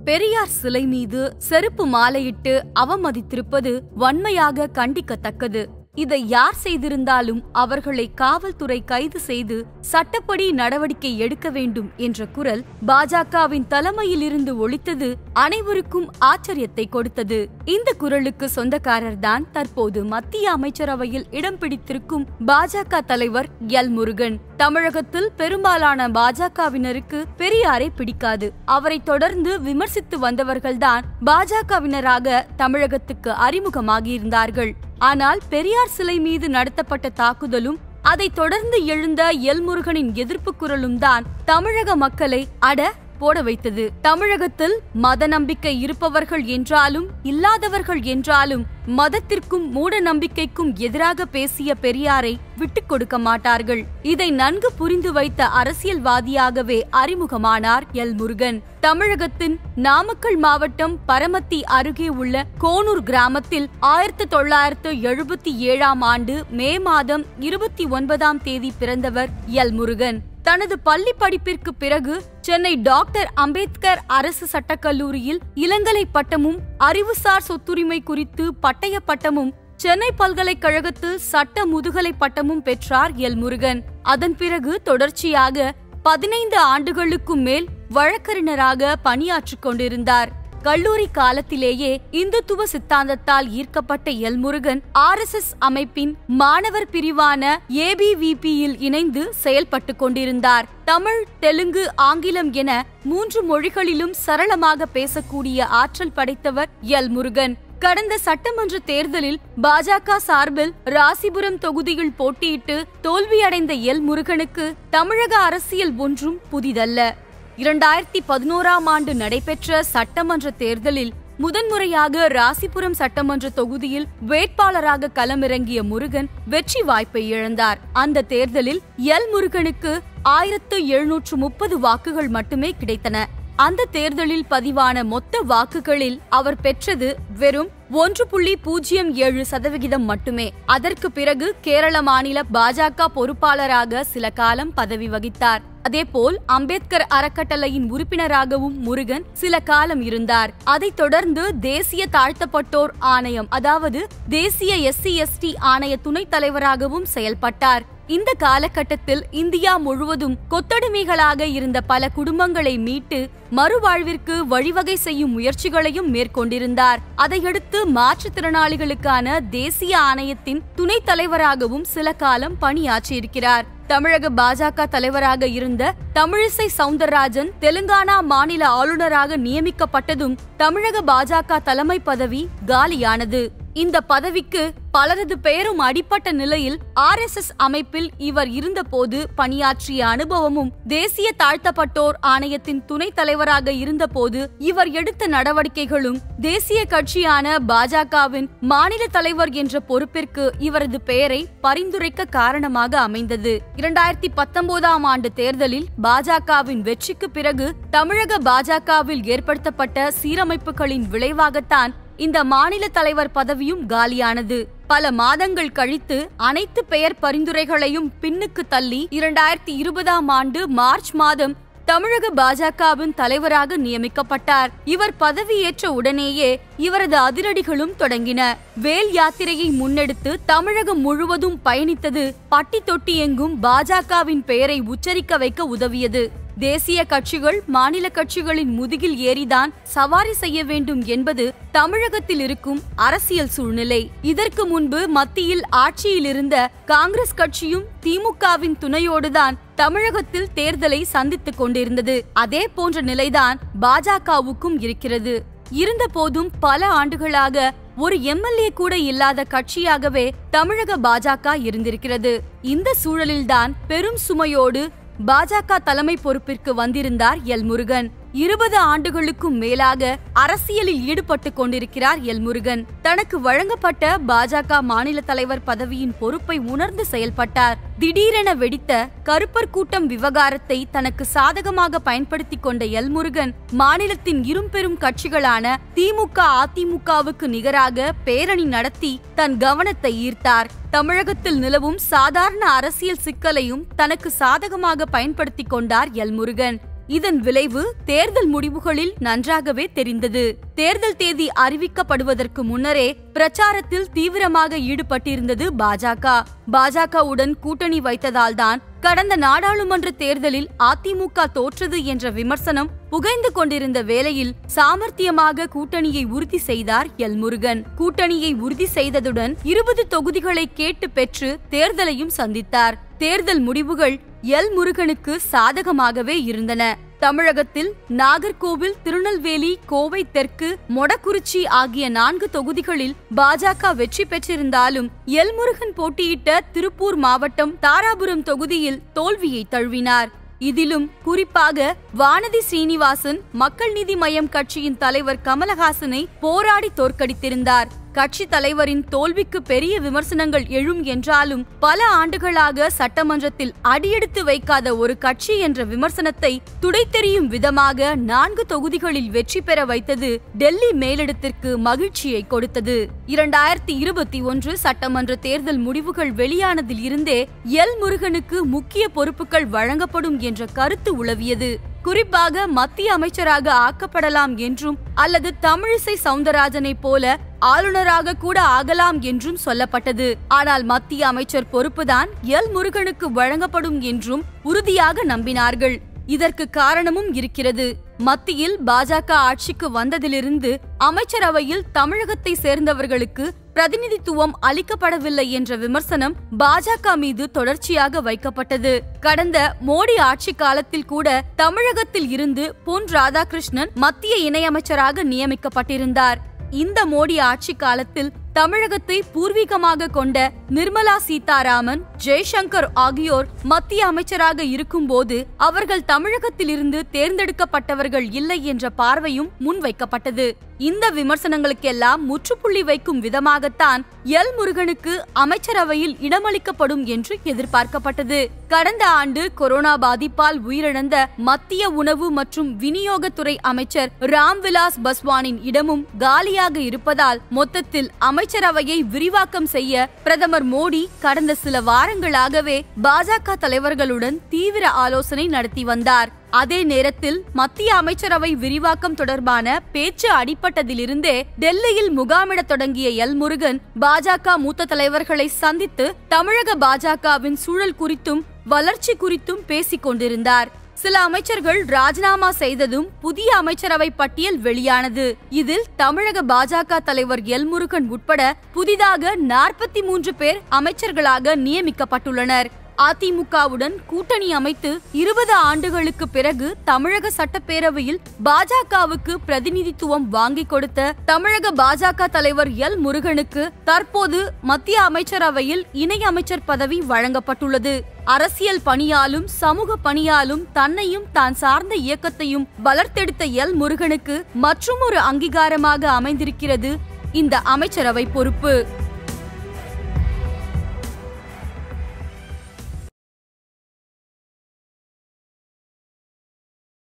பெரியார் சிலை மீது செருப்பு மாலையிட்டு அவமதித்திருப்பது வன்மையாக கண்டிக்கத்தக்கது இதை யார் செய்திருந்தாலும் அவர்களை காவல்துறை கைது செய்து சட்டப்படி நடவடிக்கை எடுக்க வேண்டும் என்ற குரல் பாஜகவின் தலைமையிலிருந்து ஒலித்தது அனைவருக்கும் ஆச்சரியத்தை கொடுத்தது இந்த குரலுக்கு சொந்தக்காரர்தான் தற்போது மத்திய அமைச்சரவையில் இடம் பிடித்திருக்கும் பாஜக தலைவர் எல் முருகன் தமிழகத்தில் பெரும்பாலான பாஜகவினருக்கு பெரியாரை பிடிக்காது அவரை தொடர்ந்து விமர்சித்து வந்தவர்கள்தான் பாஜகவினராக தமிழகத்துக்கு அறிமுகமாகியிருந்தார்கள் ஆனால் பெரியார் சிலை மீது நடத்தப்பட்ட தாக்குதலும் அதைத் தொடர்ந்து எழுந்த எல்முருகனின் எதிர்ப்பு குரலும் தான் தமிழக மக்களை அட போட வைத்தது தமிழகத்தில் மத நம்பிக்கை இருப்பவர்கள் என்றாலும் இல்லாதவர்கள் என்றாலும் மதத்திற்கும் மூட நம்பிக்கைக்கும் எதிராக பேசிய பெரியாரை விட்டுக் கொடுக்க மாட்டார்கள் இதை நன்கு புரிந்து வைத்த அரசியல்வாதியாகவே அறிமுகமானார் எல் முருகன் தமிழகத்தின் நாமக்கல் மாவட்டம் பரமத்தி அருகே உள்ள கோனூர் கிராமத்தில் ஆயிரத்து தொள்ளாயிரத்து எழுபத்தி ஏழாம் ஆண்டு மே மாதம் இருபத்தி ஒன்பதாம் தேதி பிறந்தவர் எல் முருகன் தனது பள்ளி படிப்பிற்கு பிறகு சென்னை டாக்டர் அம்பேத்கர் அரசு சட்டக்கல்லூரியில் இளங்கலை பட்டமும் அறிவுசார் சொத்துரிமை குறித்து பட்டய பட்டமும் சென்னை பல்கலைக்கழகத்தில் சட்ட முதுகலை பட்டமும் பெற்றார் எல் முருகன் அதன் பிறகு தொடர்ச்சியாக பதினைந்து ஆண்டுகளுக்கும் மேல் வழக்கறிஞராக பணியாற்றிக் கொண்டிருந்தார் கல்லூரி காலத்திலேயே இந்துத்துவ சித்தாந்தத்தால் ஈர்க்கப்பட்ட L Murugan R S S அமைப்பின் மாணவர் பிரிவான ஏபிவிபியில் இணைந்து செயல்பட்டு கொண்டிருந்தார் தமிழ் தெலுங்கு ஆங்கிலம் என மூன்று மொழிகளிலும் சரளமாக பேசக்கூடிய ஆற்றல் படைத்தவர் எல் முருகன் கடந்த சட்டமன்ற தேர்தலில் பாஜக சார்பில் ராசிபுரம் தொகுதியில் போட்டியிட்டு தோல்வியடைந்த எல் முருகனுக்கு தமிழக அரசியல் ஒன்றும் புதிதல்ல இரண்டாயிரத்தி பதினோராம் ஆண்டு நடைபெற்ற சட்டமன்ற தேர்தலில் முதன்முறையாக ராசிபுரம் சட்டமன்ற தொகுதியில் வேட்பாளராக களமிறங்கிய முருகன் வெற்றி வாய்ப்பை இழந்தார் அந்த தேர்தலில் எல் முருகனுக்கு ஆயிரத்து எழுநூற்று முப்பது வாக்குகள் மட்டுமே கிடைத்தன அந்த தேர்தலில் பதிவான மொத்த வாக்குகளில் அவர் பெற்றது வெறும் ஒன்று புள்ளி பூஜ்ஜியம் ஏழு சதவிகிதம் மட்டுமே அதற்கு பிறகு கேரள மாநில பாஜக பொறுப்பாளராக சில காலம் பதவி வகித்தார் அதேபோல் அம்பேத்கர் அறக்கட்டளையின் உறுப்பினராகவும் முருகன் சில காலம் இருந்தார் அதைத் தொடர்ந்து தேசிய தாழ்த்தப்பட்டோர் ஆணையம் அதாவது தேசிய எஸ்சி எஸ்டி ஆணைய துணைத் தலைவராகவும் செயல்பட்டார் இந்த காலகட்டத்தில் இந்தியா முழுவதும் கொத்தடிமைகளாக இருந்த பல குடும்பங்களை மீட்டு மறுவாழ்விற்கு வழிவகை செய்யும் முயற்சிகளையும் மேற்கொண்டிருந்தார் அதையடுத்து மாற்றுத்திறனாளிகளுக்கான தேசிய ஆணையத்தின் துணைத் தலைவராகவும் சில காலம் பணியாற்றியிருக்கிறார் தமிழக பாஜக தலைவராக இருந்த தமிழிசை சவுந்தரராஜன் தெலுங்கானா மாநில ஆளுநராக நியமிக்கப்பட்டதும் தமிழக பாஜக தலைமை பதவி காலியானது இந்த பதவிக்கு பலரது பெயரும் அடிப்பட்ட நிலையில் ஆர் எஸ் எஸ் அமைப்பில் இவர் இருந்தபோது பணியாற்றிய அனுபவமும் தேசிய தாழ்த்தப்பட்டோர் ஆணையத்தின் துணைத் தலைவராக இருந்தபோது இவர் எடுத்த நடவடிக்கைகளும் தேசிய கட்சியான பாஜகவின் மாநில தலைவர் என்ற பொறுப்பிற்கு இவரது பெயரை பரிந்துரைக்க காரணமாக அமைந்தது இரண்டாயிரத்தி பத்தொன்பதாம் ஆண்டு தேர்தலில் பாஜகவின் வெற்றிக்கு பிறகு தமிழக பாஜகவில் ஏற்படுத்தப்பட்ட சீரமைப்புகளின் விளைவாகத்தான் இந்த மாநில தலைவர் பதவியும் காலியானது பல மாதங்கள் கழித்து அனைத்து பெயர் பரிந்துரைகளையும் பின்னுக்கு தள்ளி இரண்டாயிரத்தி இருபதாம் ஆண்டு மார்ச் மாதம் தமிழக பாஜகவின் தலைவராக நியமிக்கப்பட்டார் இவர் பதவியேற்ற உடனேயே இவரது அதிரடிகளும் தொடங்கின வேல் யாத்திரையை முன்னெடுத்து தமிழகம் முழுவதும் பயணித்தது பட்டி தொட்டி எங்கும் பாஜகவின் பெயரை உச்சரிக்க வைக்க உதவியது தேசிய கட்சிகள் மாநில கட்சிகளின் முதுகில் ஏறிதான் சவாரி செய்ய வேண்டும் என்பது தமிழகத்தில் இருக்கும் அரசியல் சூழ்நிலை இதற்கு முன்பு மத்தியில் ஆட்சியில் இருந்த காங்கிரஸ் கட்சியும் திமுகவின் துணையோடுதான் தமிழகத்தில் தேர்தலை சந்தித்துக் கொண்டிருந்தது அதே போன்ற நிலைதான் பாஜகவுக்கும் இருக்கிறது இருந்த போதும் பல ஆண்டுகளாக ஒரு எம்எல்ஏ கூட இல்லாத கட்சியாகவே தமிழக பாஜக இருந்திருக்கிறது இந்த சூழலில்தான் பெரும் சுமையோடு பாஜக தலைமை பொறுப்பிற்கு வந்திருந்தார் எல் முருகன் இருபது ஆண்டுகளுக்கும் மேலாக அரசியலில் ஈடுபட்டு கொண்டிருக்கிறார் எல் முருகன் தனக்கு வழங்கப்பட்ட பாஜக மாநில தலைவர் பதவியின் பொறுப்பை உணர்ந்து செயல்பட்டார் திடீரென வெடித்த கருப்பர் கூட்டம் விவகாரத்தை தனக்கு சாதகமாக பயன்படுத்திக் கொண்ட எல் முருகன் மாநிலத்தின் இரும்பெரும் கட்சிகளான திமுக அதிமுகவுக்கு நிகராக பேரணி நடத்தி தன் கவனத்தை ஈர்த்தார் தமிழகத்தில் நிலவும் சாதாரண அரசியல் சிக்கலையும் தனக்கு சாதகமாக பயன்படுத்திக் கொண்டார் எல் முருகன் இதன் விளைவு தேர்தல் முடிவுகளில் நன்றாகவே தெரிந்தது தேர்தல் தேதி அறிவிக்கப்படுவதற்கு முன்னரே பிரச்சாரத்தில் தீவிரமாக ஈடுபட்டிருந்தது பாஜக பாஜகவுடன் கூட்டணி வைத்ததால்தான் கடந்த நாடாளுமன்ற தேர்தலில் அதிமுக தோற்றது என்ற விமர்சனம் புகைந்து கொண்டிருந்த வேளையில் சாமர்த்தியமாக கூட்டணியை உறுதி செய்தார் எல் முருகன் கூட்டணியை உறுதி செய்ததுடன் இருபது தொகுதிகளை கேட்டு பெற்று தேர்தலையும் சந்தித்தார் தேர்தல் முடிவுகள் எல் முருகனுக்கு சாதகமாகவே இருந்தன தமிழகத்தில் நாகர்கோவில் திருநெல்வேலி கோவை தெற்கு மொடக்குறிச்சி ஆகிய நான்கு தொகுதிகளில் பாஜக வெற்றி பெற்றிருந்தாலும் எல்முருகன் போட்டியிட்ட திருப்பூர் மாவட்டம் தாராபுரம் தொகுதியில் தோல்வியை தழுவினார் இதிலும் குறிப்பாக வானதி ஸ்ரீனிவாசன் மக்கள் நீதி மய்யம் கட்சியின் தலைவர் கமலஹாசனை போராடி தோற்கடித்திருந்தார் கட்சி தலைவரின் தோல்விக்கு பெரிய விமர்சனங்கள் எழும் என்றாலும் பல ஆண்டுகளாக சட்டமன்றத்தில் அடியெடுத்து வைக்காத ஒரு கட்சி என்ற விமர்சனத்தை துடைத்தெறியும் விதமாக நான்கு தொகுதிகளில் வெற்றி பெற வைத்தது டெல்லி மேலிடத்திற்கு மகிழ்ச்சியை கொடுத்தது இரண்டாயிரத்தி இருபத்தி ஒன்று சட்டமன்ற தேர்தல் முடிவுகள் வெளியானதில் இருந்தே எல் முருகனுக்கு முக்கிய பொறுப்புகள் வழங்கப்படும் என்ற கருத்து உளவியது குறிப்பாக மத்திய அமைச்சராக ஆக்கப்படலாம் என்றும் அல்லது தமிழிசை சவுந்தரராஜனை போல ஆளுநராக கூட ஆகலாம் என்றும் சொல்லப்பட்டது ஆனால் மத்திய அமைச்சர் பொறுப்புதான் எல் முருகனுக்கு வழங்கப்படும் என்றும் உறுதியாக நம்பினார்கள் இதற்கு காரணமும் இருக்கிறது மத்தியில் பாஜக ஆட்சிக்கு வந்ததிலிருந்து அமைச்சரவையில் தமிழகத்தை சேர்ந்தவர்களுக்கு பிரதிநிதித்துவம் அளிக்கப்படவில்லை என்ற விமர்சனம் பாஜக மீது தொடர்ச்சியாக வைக்கப்பட்டது கடந்த மோடி ஆட்சி காலத்தில் கூட தமிழகத்தில் இருந்து பொன் ராதாகிருஷ்ணன் மத்திய இணையமைச்சராக நியமிக்கப்பட்டிருந்தார் இந்த மோடி ஆட்சி காலத்தில் தமிழகத்தை பூர்வீகமாக கொண்ட நிர்மலா சீதாராமன் ஜெய்சங்கர் ஆகியோர் மத்திய அமைச்சராக இருக்கும்போது அவர்கள் தமிழகத்திலிருந்து தேர்ந்தெடுக்கப்பட்டவர்கள் இல்லை என்ற பார்வையும் முன்வைக்கப்பட்டது இந்த விமர்சனங்களுக்கெல்லாம் முற்றுப்புள்ளி வைக்கும் விதமாகத்தான் எல் முருகனுக்கு அமைச்சரவையில் இடமளிக்கப்படும் என்று எதிர்பார்க்கப்பட்டது கடந்த ஆண்டு கொரோனா பாதிப்பால் உயிரிழந்த மத்திய உணவு மற்றும் விநியோகத்துறை அமைச்சர் ராம்விலாஸ் பஸ்வானின் இடமும் காலியாக இருப்பதால் மொத்தத்தில் அமைச்சரவையை விரிவாக்கம் செய்ய பிரதமர் மோடி கடந்த சில வாரங்களாகவே பாஜக தலைவர்களுடன் தீவிர ஆலோசனை நடத்தி வந்தார் அதே நேரத்தில் மத்திய அமைச்சரவை விரிவாக்கம் தொடர்பான பேச்சு அடிப்பட்டதிலிருந்தே டெல்லியில் முகாமிடத் தொடங்கிய எல் முருகன் பாஜக மூத்த தலைவர்களை சந்தித்து தமிழக பாஜகவின் சூழல் குறித்தும் வளர்ச்சி குறித்தும் பேசிக் கொண்டிருந்தார் சில அமைச்சர்கள் ராஜினாமா செய்ததும் புதிய அமைச்சரவை பட்டியல் வெளியானது இதில் தமிழக பாஜக தலைவர் எல் முருகன் உட்பட புதிதாக நாற்பத்தி மூன்று பேர் அமைச்சர்களாக நியமிக்கப்பட்டுள்ளனர் அதிமுகவுடன் கூட்டணி அமைத்து இருபது ஆண்டுகளுக்கு பிறகு தமிழக சட்டப்பேரவையில் பாஜகவுக்கு பிரதிநிதித்துவம் வாங்கிக் கொடுத்த தமிழக பாஜக தலைவர் எல் முருகனுக்கு தற்போது மத்திய அமைச்சரவையில் இணை அமைச்சர் பதவி வழங்கப்பட்டுள்ளது அரசியல் பணியாலும் சமூக பணியாலும் தன்னையும் தான் சார்ந்த இயக்கத்தையும் வளர்த்தெடுத்த எல் முருகனுக்கு மற்றுமொரு அங்கீகாரமாக அமைந்திருக்கிறது இந்த அமைச்சரவை பொறுப்பு